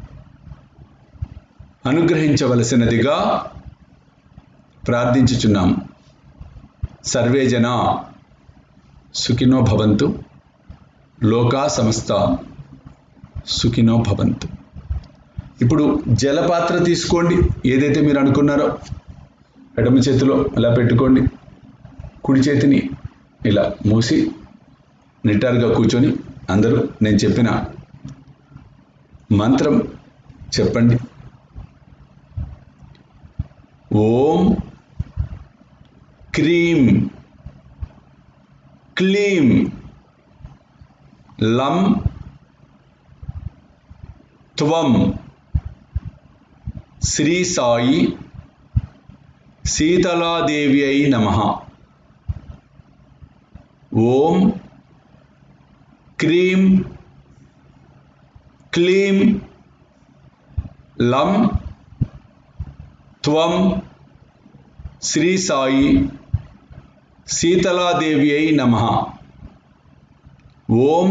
అనుగ్రహించవలసినదిగా ప్రార్థించుచున్నాం సర్వే జన సుఖినో భవంతు లోకా సమస్త సుఖినో భవంతు ఇప్పుడు జలపాత్ర తీసుకోండి ఏదైతే మీరు అనుకున్నారో ఎడమ చేతిలో అలా పెట్టుకోండి కుడి చేతిని ఇలా మూసి నిటారుగా కూర్చొని అందరూ నేను చెప్పిన మంత్రం చెప్పండి ఓం క్రీం క్లీం లం త్వం శ్రీ సాయి శీతలాదేవి అయి నమ ఓం క్రీం క్లీం లం త్వం శ్రీ సాయి శీతలాదేవి అయి నమ ఓం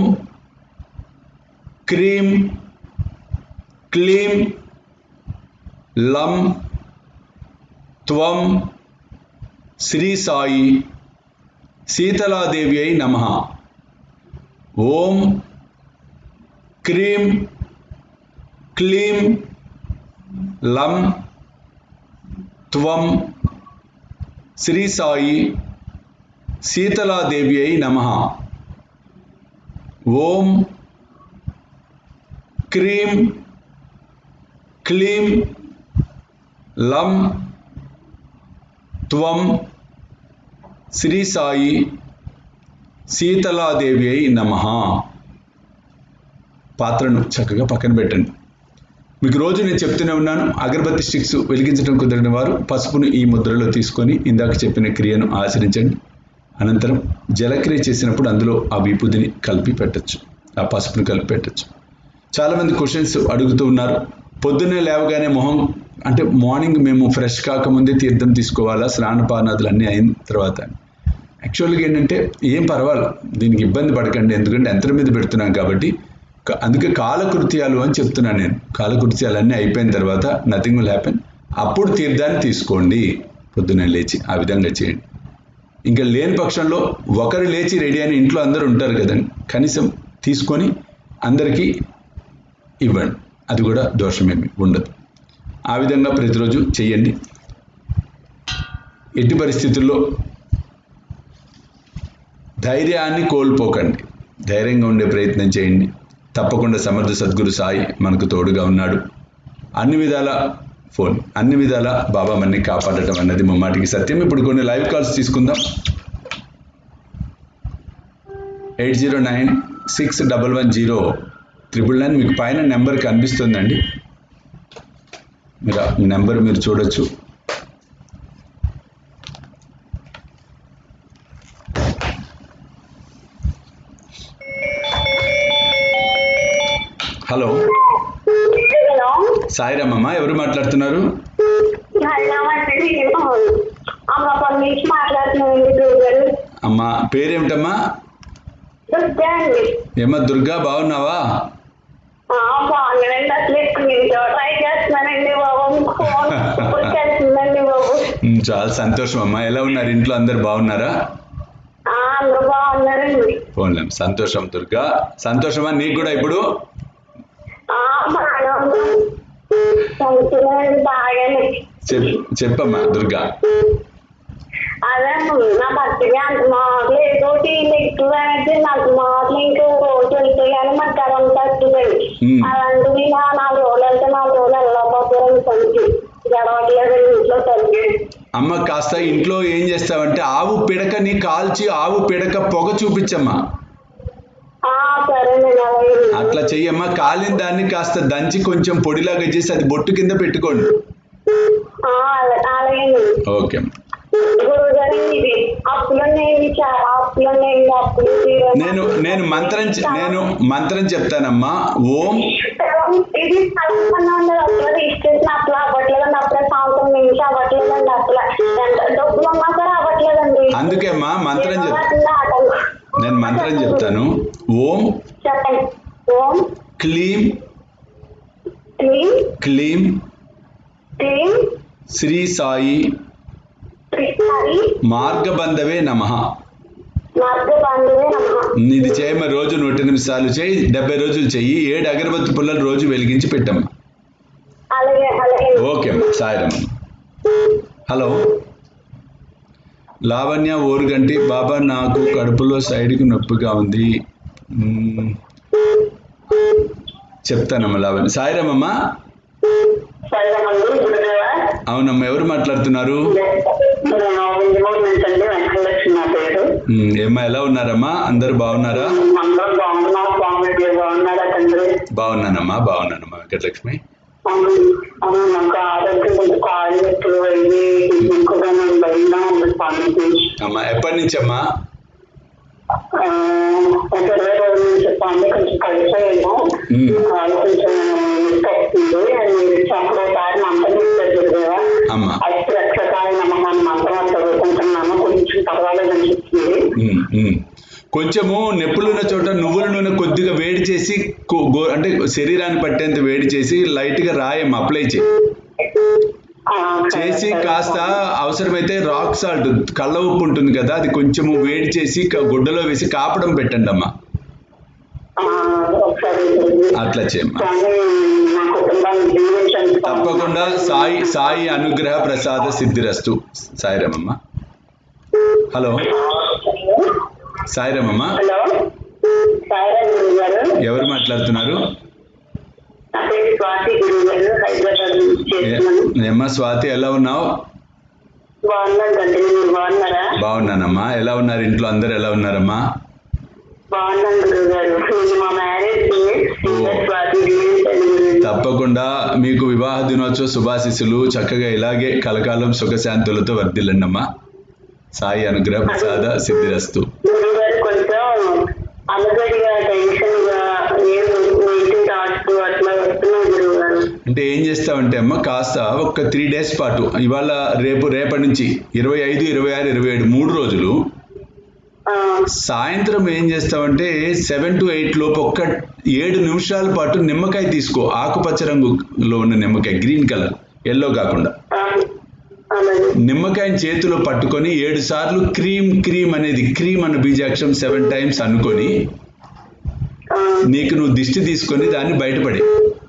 క్రీం క్లీం లం త్వం శ్రీ సాయి శీతలాదేవి అయి నమ ఓం క్రీం క్లీం లం త్వం శ్రీ సాయి శీతలాదేవి అయి నమ ఓం క్రీం క్లీం లం త్వం శ్రీ సాయి శీతలాదేవి అయి నమ పాత్రను చక్కగా పక్కన పెట్టండి మీకు రోజు నేను చెప్తూనే ఉన్నాను అగరబత్తి స్టిక్స్ వెలిగించడం కుదరని వారు పసుపును ఈ ముద్రలో తీసుకొని ఇందాక చెప్పిన క్రియను ఆచరించండి అనంతరం జలక్రియ చేసినప్పుడు అందులో ఆ విభూదిని కలిపి పెట్టచ్చు ఆ పసుపుని కలిపి పెట్టచ్చు చాలామంది క్వశ్చన్స్ అడుగుతూ ఉన్నారు పొద్దున్నే లేవగానే మొహం అంటే మార్నింగ్ మేము ఫ్రెష్ కాకముందే తీర్థం తీసుకోవాలా స్నానపానాదులు అన్నీ అయిన తర్వాత యాక్చువల్గా ఏంటంటే ఏం పర్వాలేదు దీనికి ఇబ్బంది పడకండి ఎందుకంటే యంత్రం మీద పెడుతున్నాం కాబట్టి క- అందుకే కాలకృత్యాలు అని చెప్తున్నాను నేను కాలకృత్యాలు అన్నీ అయిపోయిన తర్వాత నథింగ్ విల్ హ్యాపెన్ అప్పుడు తీర్థాన్ని తీసుకోండి పొద్దున్నే లేచి ఆ విధంగా చేయండి ఇంకా లేని పక్షంలో ఒకరు లేచి రెడీ అని ఇంట్లో అందరూ ఉంటారు కదండి కనీసం తీసుకొని అందరికీ ఇవ్వండి అది కూడా దోషమేమి ఉండదు ఆ విధంగా ప్రతిరోజు చెయ్యండి ఎట్టి పరిస్థితుల్లో ధైర్యాన్ని కోల్పోకండి ధైర్యంగా ఉండే ప్రయత్నం చేయండి తప్పకుండా సమర్థ సద్గురు సాయి మనకు తోడుగా ఉన్నాడు అన్ని విధాల ఫోన్ అన్ని విధాల బాబా మనని కాపాడటం అన్నది ముమ్మాటికి సత్యం ఇప్పుడు కొన్ని లైవ్ కాల్స్ తీసుకుందాం eight zero nine six double one zero triple nine మీకు పైన నెంబర్ కనిపిస్తుందండి మీరు ఆ నెంబర్ మీరు చూడొచ్చు హలో హలో సాయిరామమ్మ ఎవరు మాట్లాడుతున్నారు హలో అంటే నేను అమ్మపల్లి నుంచి మాట్లాడుతున్నానండి గురువు గారు అమ్మ పేరేమిటమ్మా దుర్గా అండి ఏమ్మా దుర్గా బాగున్నావా ఆ, బాగున్నానండి అసలు ఇప్పుడు నేను ట్రై చేస్తున్నానండి బాబు ఫోన్ ఇప్పుడు చేస్తుందండి బాబు ఉమ్, చాలా సంతోషం అమ్మా ఎలా ఉన్నారు ఇంట్లో అందరు బాగున్నారా ఆ, అందరూ బాగున్నారండి పోన్లేం సంతోషం దుర్గా సంతోషమా నీకు కూడా ఇప్పుడు ఆ, బాగానే ఉంది. చదువుతున్నానండి బాగానే చెప్ చెప్పమ్మా దుర్గా అదే నా భర్తకి అంత మాటలు ఏదో నెగిటివ్ అనేది నాకు మాటలు ఇంకా రోజు వెళ్తే కానీ మాకు కరెంట్ వస్తుందండి మ్మ్. అలాంటిది నా నాలుగు రోజులు వెళ్తే నాలుగు రోజులు వెళ్ళకపోతారని పనికి గడవట్లేదండి ఇంట్లో తగ్గి అమ్మ కాస్త ఇంట్లో ఏం చేస్తావంటే ఆవు పిడకని కాల్చి ఆవు పిడక పొగ చూపించమ్మా సరేనండి అలాగే అట్లా చెయ్యమ్మా కాలిన దాన్ని కాస్త దంచి కొంచెం పొడిలాగా చేసి అది బొట్టు కింద పెట్టుకోండి ఆ, అలా- అలాగేనండి ఓకే అమ్మా. గురువు గారు ఇది అప్పులున్నాయండి చాలా అప్పులున్నాయండి అప్పులు తీరాలి. నేను నేను మంత్రం చె- నేను మంత్రం చెప్తానమ్మా ఓం ఇది చదువుకున్నా ఉండదు అసలు రిజిస్ట్రేషన్ అసలు అవ్వట్లేదండి అప్పుడే సంవత్సరం నుంచి అవ్వట్లేదండి అసలు ఎంత డబ్బులు ఉన్నా సరే అవ్వట్లేదండి అందుకే అమ్మా మంత్రం చెప్ ఏదో ఆటలు. నేను మంత్రం చెప్తాను ఓం చెప్పండి ఓం క్లీం క్లీం క్లీం క్లీం శ్రీ సాయి కృష్ణారి మార్గబంధవే నమ మార్గ బంధువే నమ ఇది చేయమ రోజు నూట ఎనిమిది సార్లు చేయి డెబ్బై రోజులు చెయ్యి ఏడు అగరబత్తి పుల్లలు రోజు వెలిగించి పెట్టమ్మా అలాగే అలాగే ఓకే అమ్మా సాయిరమ్మ హలో లావణ్య ఓరుగంటి బాబా నాకు కడుపులో సైడ్కి నొప్పిగా ఉంది మ్మ్. చెప్తానమ్మా లావణ్య సాయిరమ్మా సరేనండి గురుదేవా అవునమ్మా ఎవరు మాట్లాడుతున్నారు నేను వింజమూరు నుంచి అండి వెంకటలక్ష్మి నా పేరు మ్మ్. ఏమ్మా ఎలా ఉన్నారమ్మా అందరు బాగున్నారా అందరూ బాగున్నాం స్వామి బాగున్నారా తండ్రి బాగున్నానమ్మా బాగున్నానమ్మా వెంకటలక్ష్మి అవును అవును నాకు ఆరోగ్యం కొంచెం కాళ్ళు ఎక్కువ అయ్యి ఎక్కువగా నేను భయంగా ఉంది స్వామికి అమ్మా ఎప్పటి నుంచి అమ్మా ఆ, ఒక ఇరవై రోజుల నుంచి స్వామి కొంచెం కలిసాయేమో మ్మ్. కాళ్ళు కొంచెం వస్తుంది అది మీరు చెప్పడం ఒకసారి మంత్రం ఇస్తారు గురుదేవా అమ్మా అతి రక్షకాయ నమ్మకాన్ని మంత్రం చదువుకుంటున్నాను కొంచెం పర్వాలేదని చెప్తుంది మ్మ్, మ్మ్. కొంచెము నొప్పులున్న చోట నువ్వుల నూనె కొద్దిగా వేడి చేసి కో- గో- అంటే శరీరాన్ని పట్టేంత వేడి చేసి లైట్గా రాయం అప్లై చేయి ఆ, చేసి కాస్త అవసరమైతే రాక్ సాల్ట్ కళ్ళ ఉప్పు ఉంటుంది కదా అది కొంచెము వేడి చేసి క- గుడ్డలో వేసి కాపడం పెట్టండి అమ్మా ఆ, ఒకసారి గురుజీ. అట్లా చేయమ్మా కానీ నా కుటుంబాన్ని జీవించండి స్వామి. తప్పకుండా సాయి సాయి అనుగ్రహ ప్రసాద సిద్ధిరస్తు సాయిరామమ్మ హలో సాయిరామమ్మ హలో సాయిరామ్ గురువు గారు ఎవరు మాట్లాడుతున్నారు నా పేరు స్వాతి గురువు గారు హైదరాబాద్ నుంచి చేస్తున్నాను ఏమ్మా స్వాతి ఎలా ఉన్నావు బాగున్నాను అంటే మీరు బాగున్నారా బాగున్నానమ్మా ఎలా ఉన్నారు ఇంట్లో అందరు ఎలా ఉన్నారమ్మా బాగున్నాను గురువు గారు ఇది మా మ్యారేజ్ స్వాతి జీవించండి గురువు తప్పకుండా మీకు వివాహ దినోత్సవ శుభాశిస్సులు చక్కగా ఇలాగే కలకాలం సుఖశాంతులతో వర్ధిల్లండమ్మా సాయి అనుగ్రహ ప్రసాద సిద్ధిరస్తు గురువు గారు కొంచెం అలగడిగా టెన్షన్ గా ఏం నెగిటివ్ థాట్స్ అట్లా వస్తున్నాయి గురువు గారు అంటే ఏం చేస్తావంటే అమ్మ కాస్త ఒక త్రీ డేస్ పాటు ఇవాళ రేపు రేపటి నుంచి ఇరవై ఐదు ఇరవై ఆరు ఇరవై ఏడు మూడు రోజులు ఆ, సాయంత్రం ఏం చేస్తావంటే సెవెన్ టు ఎయిట్ లోపు ఒక్క ఏడు నిమిషాల పాటు నిమ్మకాయ తీసుకో ఆకుపచ్చ రంగులో ఉన్న నిమ్మకాయ గ్రీన్ కలర్ ఎల్లో కాకుండా ఆ, అలాగే నిమ్మకాయని చేతిలో పట్టుకొని ఏడు సార్లు క్రీమ్ క్రీమ్ అనేది క్రీమ్ అన్న బీజాక్షరం సెవెన్ టైమ్స్ అనుకొని ఆ, నీకు నువ్వు దిష్టి తీసుకొని దాన్ని బయటపడి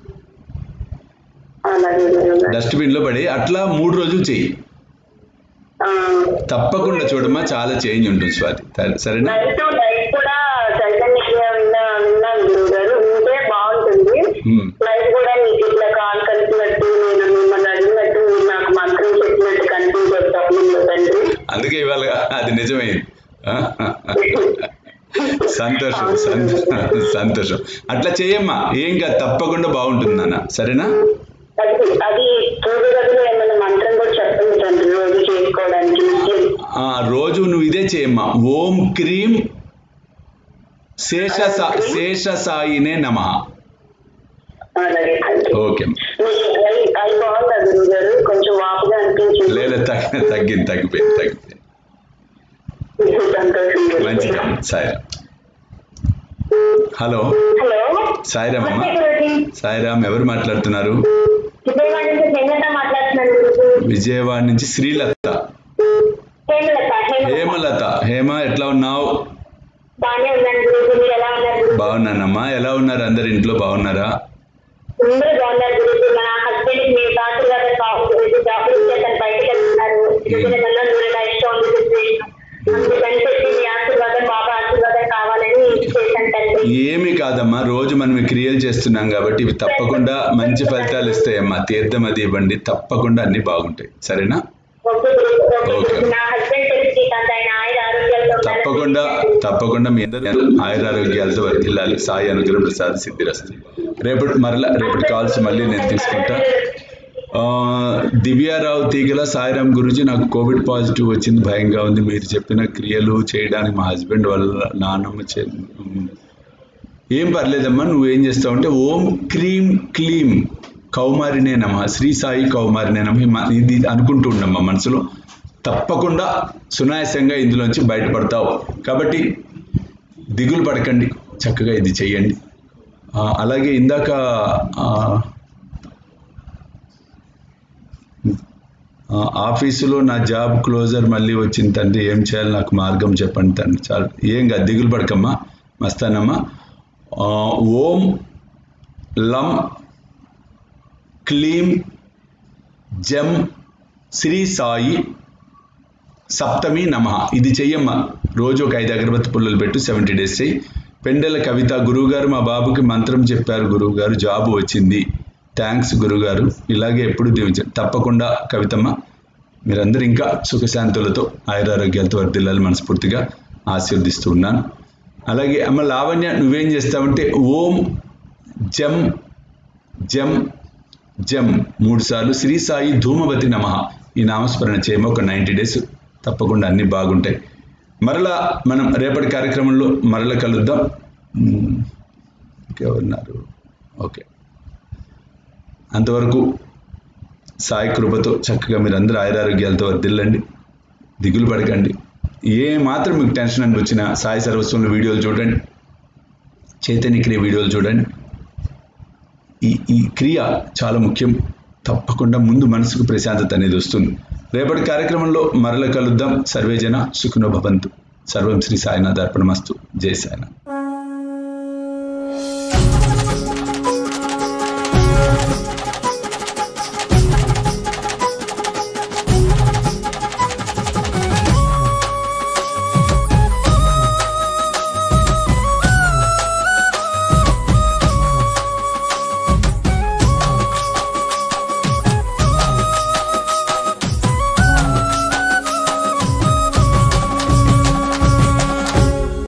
అలాగే గురువు గారు డస్ట్బిన్ లో పడి అట్లా మూడు రోజులు చెయ్యి ఆ, తప్పకుండా చూడమ్మా చాలా చేంజ్ ఉంటుంది స్వాతి సరే- సరేనా నైట్ నైట్ కూడా చైతన్య విన్నా విన్నాను గురువు గారు ఉంటే బాగుంటుంది మ్మ్. నైట్ కూడా మీకు ఇట్లా కాల్ కలిపినట్టు నేను మిమ్మల్ని అడిగినట్టు మీరు నాకు మంత్రం చెప్పినట్టు కనిపించే స్వప్నంలో తండ్రి అందుకే ఇవాళ అది నిజమైంది ఆ? సంతోషం సంతోషం సంతోషం అట్లా చేయమ్మా ఏం కాదు తప్పకుండా బాగుంటుంది నాన్న సరేనా అది అది పూజ గదిలో ఏమైనా మంత్రం కూడా చెప్పండి తండ్రి రోజు చేసుకోవడానికి నిత్యం ఆ రోజు నువ్వు ఇదే చేయమ్మా ఓం క్రీం శేష సా- శేష సాయినే నమ అలాగే తండ్రి ఓకే మీకు అది అది బాగుందా గురువు గారు కొంచెం వాపుగా అనిపించింది లేదా తగ్గి తగ్గింది తగ్గిపోయింది తగ్గిపోయింది సంతోషం గురువు గారు. మంచిది సాయిరామ్ హలో హలో సాయిరామ్ అమ్మ నమస్తే గురుజీ సాయిరామ్ ఎవరు మాట్లాడుతున్నారు విజయవాడ నుంచి హేమలత మాట్లాడుతున్నాను గురుజీ విజయవాడ నుంచి శ్రీలత హేమలత హేమలత హేమలత హేమ ఎట్లా ఉన్నావు బాగానే ఉన్నాను గురుజీ మీరు ఎలా ఉన్నారు బాగున్నానమ్మా ఎలా ఉన్నారు అందరు ఇంట్లో బాగున్నారా అందరూ బాగున్నారు గురుజీ మన హస్బెండ్ మీ ఆశీర్వాదం బాగుంది గురుజీ జాబ్ నుంచి అతను బయటకు వెళ్తున్నారు చిన్నపిల్లల్లో దూరంగా ఇష్టం ఉంది సిచ్యువేషన్ అందుకని చెప్పి మీ ఆశీర్వాదం బాబా ఆశీర్వాదం కావాలని చేశాను తండ్రి ఏమీ కాదమ్మా రోజు మనం ఈ క్రియలు చేస్తున్నాం కాబట్టి ఇవి తప్పకుండా మంచి ఫలితాలు ఇస్తాయమ్మా తీర్థం అది ఇవ్వండి తప్పకుండా అన్ని బాగుంటాయి సరేనా okay Guruji okay okay. Guruji. నా హస్బెండ్ తెలిసి కాంత ఆయన ఆయుర ఆరోగ్యాలతో ఉన్నారు. తప్పకుండా తప్పకుండా మీ అందరూ ఆయురారోగ్యాలతో వర్ధిల్లాలి సాయి అనుగ్రహం ప్రసాద్ సిద్ధిరస్తుంది రేపటి మరలా రేపటి కాల్స్ మళ్ళీ నేను తీసుకుంటా ఆ, దివ్యారావు తీగల సాయిరామ్ గురుజీ నాకు కోవిడ్ పాజిటివ్ వచ్చింది భయంగా ఉంది మీరు చెప్పిన క్రియలు చేయడానికి మా హస్బెండ్ వల్ల నాన్నమ్మ చే ఏం పర్లేదమ్మా నువ్వు ఏం చేస్తావు అంటే ఓం క్రీం క్లీం కౌమారినే నమ శ్రీ సాయి కౌమారినే నమ మ- ఇది అనుకుంటూ ఉండమ్మా మనసులో తప్పకుండా సునాయాసంగా ఇందులోంచి బయటపడతావు కాబట్టి దిగులు పడకండి చక్కగా ఇది చెయ్యండి ఆ, అలాగే ఇందాక ఆ, ఆ, ఆఫీసులో నా జాబ్ క్లోజర్ మళ్ళీ వచ్చింది తండ్రి ఏం చేయాలి నాకు మార్గం చెప్పండి తండ్రి చాలు ఏం కాదు దిగులు పడకమ్మా మస్తానమ్మా ఆ, ఓం లం క్లీం జం శ్రీ సాయి సప్తమి నమ ఇది చెయ్యమ్మ రోజు ఒక ఐదు అగరబత్తి పుల్లలు పెట్టు సెవెంటీ డేస్ చెయ్యి పెండెల కవిత గురువుగారు మా బాబుకి మంత్రం చెప్పారు గురువుగారు జాబు వచ్చింది థ్యాంక్స్ గురువుగారు ఇలాగే ఎప్పుడు దీవించారు తప్పకుండా కవితమ్మ మీరందరూ ఇంకా సుఖశాంతులతో ఆయురారోగ్యాలతో వర్దిల్లాలి మనస్ఫూర్తిగా ఆశీర్దిస్తూ ఉన్నాను అలాగే అమ్మ లావణ్య నువ్వేం చేస్తావంటే ఓం జం జం జం మూడు సార్లు శ్రీ సాయి ధూమవతి నమ ఈ నామస్మరణ చేయమ ఒక నైంటీ డేస్ తప్పకుండా అన్ని బాగుంటాయి మరలా మనం రేపటి కార్యక్రమంలో మరల కలుద్దాం మ్మ్. ఇంకెవరున్నారు ఓకే అంతవరకు సాయి కృపతో చక్కగా మీరు అందరూ ఆయురారోగ్యాలతో వర్దిల్లండి దిగులు పడకండి ఏ మాత్రం మీకు టెన్షన్ అని వచ్చినా సాయి సర్వస్వంలో వీడియోలు చూడండి చైతన్య క్రియ వీడియోలు చూడండి ఈ ఈ క్రియ చాలా ముఖ్యం తప్పకుండా ముందు మనసుకు ప్రశాంతత అనేది వస్తుంది రేపటి కార్యక్రమంలో మరల కలుద్దాం సర్వేజన సుఖనో భవంతు సర్వం శ్రీ సాయినాథ్ అర్పణమస్తు జై సాయినాథ్